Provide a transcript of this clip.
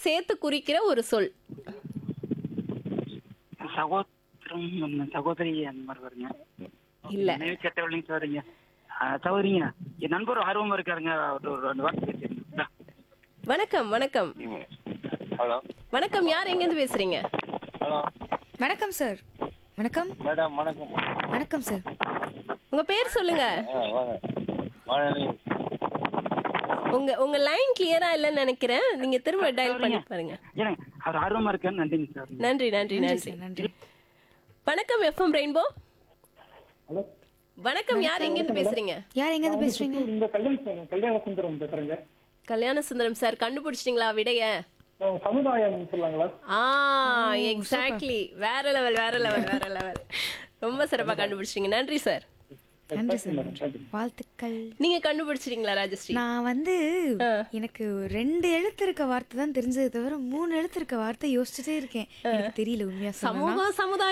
சேர்த்து குறிக்கிற ஒரு சொல் சகோதரம் சகோதரி அந்த மாதிரி வருங்க இல்ல. நினைவு கெட்டவளையும் சாரிங்க சகோதரிங்க என் நண்பர் ஆர்வமா இருக்காருங்க அவர் ஒரு ரெண்டு வார்த்தை பேசுறீங்க வணக்கம் வணக்கம் ஹலோ வணக்கம் யார் எங்கேருந்து பேசுறீங்க ஹலோ வணக்கம் சார் வணக்கம் மேடம் வணக்கம் வணக்கம் சார் உங்க பேர் சொல்லுங்க ஆ வாங்க வாங்க உங்க உங்க லைன் கிளியரா இல்லைன்னு நினைக்கிறேன் நீங்க திரும்ப டயல் பண்ணி பாருங்க ஏங்க அவர் ஆர்வமா இருக்காரு நன்றிங்க சார் நன்றி நன்றி நன்றி சார் நன்றி வணக்கம் எஃப்எம் ரெயின்போ ஹலோ வணக்கம் யார் எங்கேருந்து பேசுறீங்க யார் எங்கேருந்து பேசுறீங்க இந்த கல்யாண கல்யாண சுந்தரம் பேசுறேங்க கல்யாண சுந்தரம் சார் கண்டுபிடிச்சிட்டீங்களா விடைய அஹ் சமுதாயம் சொல்லாங்களா ஆ எக்ஸாக்ட்லி வேற லெவல் வேற லெவல் வேற லெவல் ரொம்ப சிறப்பா கண்டுபிடிச்சிங்க நன்றி சார் நன்றி சார் நன்றி வாழ்த்துக்கள் நீங்க கண்டுபிடிச்சிட்டீங்களா ராஜஸ்ரீ நான் வந்து எனக்கு ரெண்டு எழுத்து இருக்க வார்த்தை தான் தெரிஞ்சது தவிர மூணு எழுத்து இருக்க வார்த்தை யோசிச்சுட்டே இருக்கேன் எனக்கு தெரியல உண்மையா சொல்லணும்னா சமூகம் சமுதாயம்